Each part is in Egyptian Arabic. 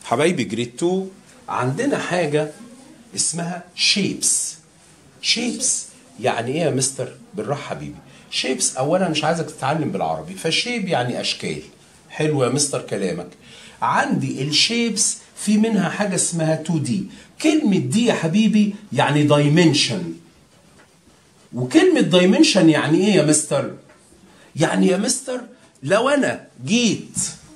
حبايبي جريد 2 عندنا حاجة اسمها شيبس شيبس يعني ايه يا مستر بالراحة حبيبي شيبس اولا مش عايزك تتعلم بالعربي فشيب يعني اشكال حلو يا مستر كلامك عندي الشيبس في منها حاجة اسمها 2 دي كلمة دي يا حبيبي يعني دايمنشن وكلمة دايمنشن يعني ايه يا مستر يعني يا مستر لو انا جيت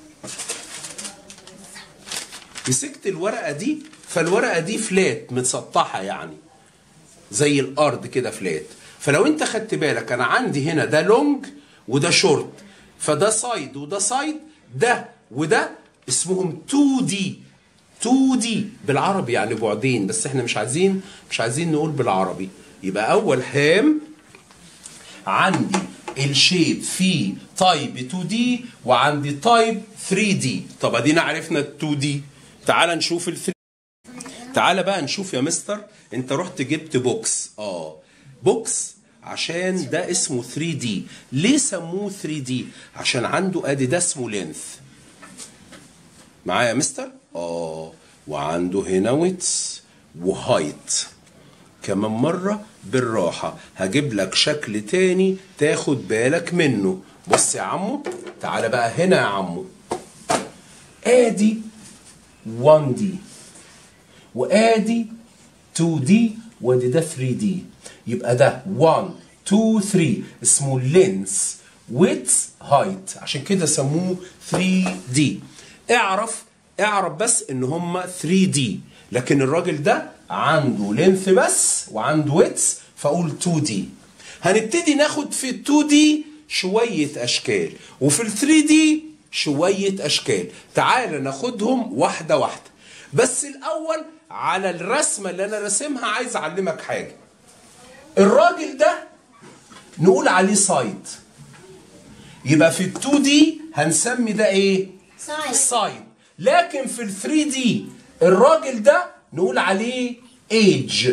مسكت الورقة دي فالورقة دي فلات متسطحة يعني زي الارض كده فلات فلو انت خدت بالك انا عندي هنا ده لونج وده شورت فده سايد وده سايد ده وده اسمهم 2 دي 2 دي بالعربي يعني بعدين بس احنا مش عايزين مش عايزين نقول بالعربي يبقى اول هام عندي الشيب في تايب 2 دي وعندي تايب 3 دي طب ادينا عرفنا ال 2 دي تعال نشوف ال 3 تعال بقى نشوف يا مستر انت رحت جبت بوكس اه بوكس عشان ده اسمه 3 دي ليه سموه 3 دي عشان عنده ادي ده اسمه لينث معايا يا مستر اه وعنده هنا ويتس وهايت كمان مرة بالراحة هجيب لك شكل تاني تاخد بالك منه بص يا عمو تعالى بقى هنا يا عمو ادي 1 دي وادي 2 دي وادي ده 3 دي يبقى ده 1 2 3 اسمه لينس ويتس هايت عشان كده سموه 3 دي اعرف اعرف بس ان هم 3 دي لكن الراجل ده عنده لينث بس وعنده ويتس فاقول 2 دي هنبتدي ناخد في ال 2 دي شويه اشكال وفي ال 3 دي شويه اشكال تعال ناخدهم واحده واحده بس الاول على الرسمه اللي انا راسمها عايز اعلمك حاجه الراجل ده نقول عليه سايد يبقى في ال 2 دي هنسمي ده ايه سايد. سايد لكن في ال 3 دي الراجل ده نقول عليه ايج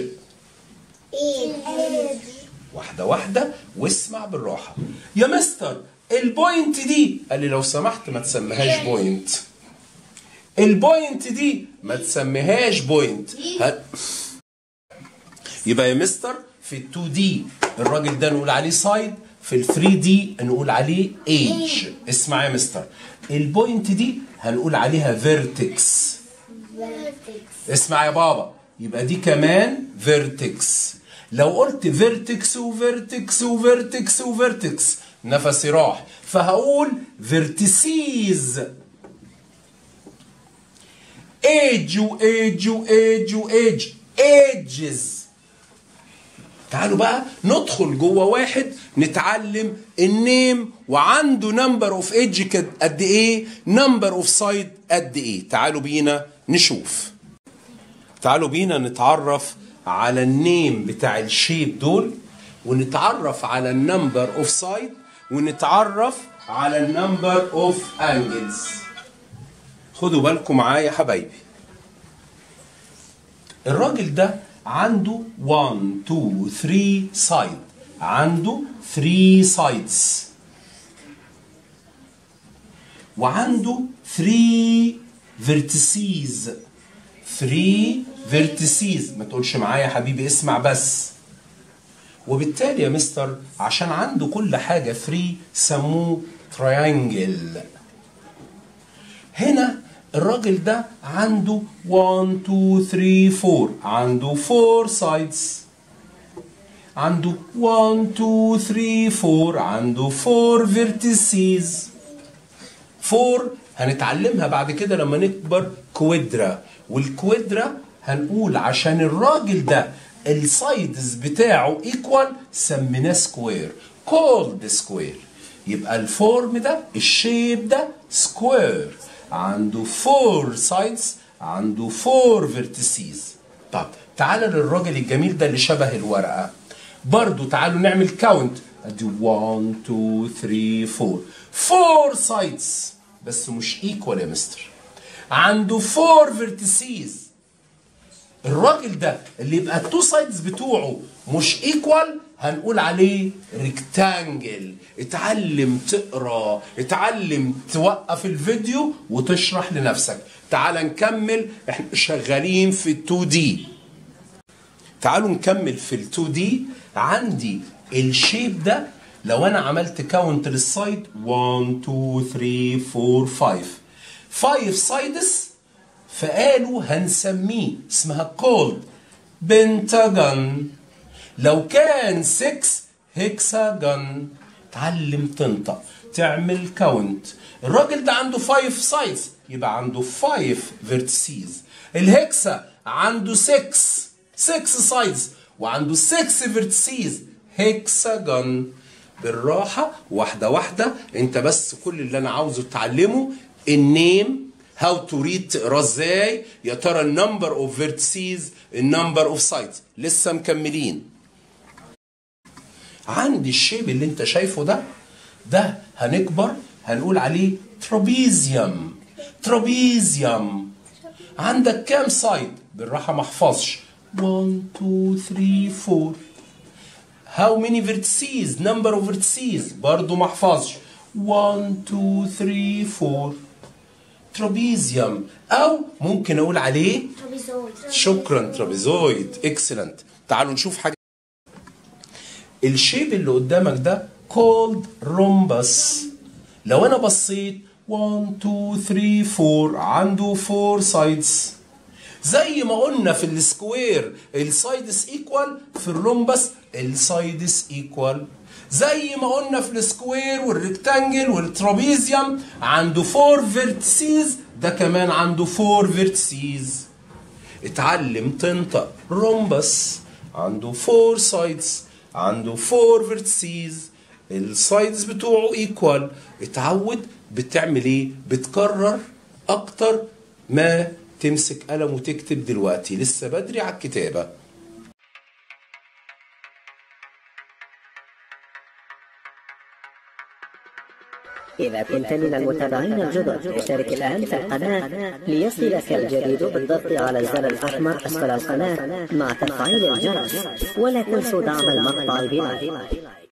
ايد واحده واحده واسمع بالراحه يا مستر البوينت دي قال لي لو سمحت ما تسميهاش بوينت البوينت دي ما تسميهاش بوينت ه- يبقى يا مستر في ال 2 دي الراجل ده نقول عليه سايد في ال 3 دي نقول عليه ايج اسمع يا مستر البوينت دي هنقول عليها فيرتكس اسمع يا بابا يبقى دي كمان فيرتكس لو قلت فيرتكس وفيرتكس وفيرتكس وفيرتكس نفسي راح فهقول فيرتسيز ايج وايج وايج وايج ايجز تعالوا بقى ندخل جوه واحد نتعلم النيم وعنده نمبر اوف ايدج قد ايه نمبر اوف سايد قد ايه تعالوا بينا نشوف تعالوا بينا نتعرف على النيم بتاع الشيب دول ونتعرف على النمبر اوف سايد ونتعرف على النمبر اوف انجلز خدوا بالكم معايا يا حبايبي الراجل ده عنده 1 2 3 سايد عنده 3 سايدز وعنده 3 فيرتسيز 3 فيرتسيز ما تقولش معايا يا حبيبي اسمع بس وبالتالي يا مستر عشان عنده كل حاجة 3 سموه تريانجل هنا الراجل ده عنده 1 2 3 4 عنده 4 سايدز عنده 1 2 3 4 عنده 4 فيرتيسيز 4 هنتعلمها بعد كده لما نكبر كويدرا والكويدرا هنقول عشان الراجل ده السايدز بتاعه ايكوال سميناه سكوير كولد سكوير يبقى الفورم ده الشيب ده سكوير عنده فور سايدز عنده فور فيرتسيز طب تعالى للراجل الجميل ده اللي شبه الورقه برضو تعالوا نعمل كاونت ادي 1 2 3 4 فور سايدز بس مش ايكوال يا مستر عنده فور فيرتسيز الراجل ده اللي يبقى التو سايدز بتوعه مش ايكوال هنقول عليه ريكتانجل اتعلم تقرا اتعلم توقف الفيديو وتشرح لنفسك تعال نكمل احنا شغالين في ال 2 دي تعالوا نكمل في ال 2 دي عندي الشيب ده لو انا عملت كاونت للسايد 1 2 3 4 5 5 سايدز فقالوا هنسميه اسمها كولد بنتاجون لو كان 6 هيكساجون تعلم تنطق تعمل كاونت الراجل ده عنده 5 سايدز يبقى عنده 5 فيرتسيز الهكسا عنده 6 6 سايدز وعنده 6 فيرتسيز هيكساجون بالراحة واحدة واحدة انت بس كل اللي انا عاوزه تتعلمه النيم هاو تو ريد تقرا ازاي يا ترى النمبر اوف فيرتسيز النمبر اوف سايدز لسه مكملين عندي الشيب اللي انت شايفه ده ده هنكبر هنقول عليه ترابيزيوم ترابيزيوم عندك كام سايد بالراحة ما احفظش 1 2 3 4 How many vertices number of vertices برضو ما احفظش 1 2 3 4 ترابيزيوم او ممكن اقول عليه ترابيزويد شكرا ترابيزويد اكسلنت تعالوا نشوف حاجه الشيب اللي قدامك ده كولد رومبس لو انا بصيت 1 2 3 4 عنده 4 سايدز زي ما قلنا في السكوير السايدس ايكوال في الرومبس السايدس ايكوال زي ما قلنا في السكوير والريكتانجل والترابيزيوم عنده 4 فيرتسيز ده كمان عنده 4 فيرتسيز اتعلم تنطق رومبس عنده 4 سايدز عنده 4 فيرتسيز السايدز بتوعه ايكوال اتعود بتعمل ايه بتكرر اكتر ما تمسك قلم وتكتب دلوقتي لسه بدري على الكتابه إذا كنت من المتابعين الجدد اشترك الآن في القناة ليصلك الجديد بالضغط على الزر الأحمر أسفل القناة مع تفعيل الجرس ولا تنسوا دعم المقطع بلايك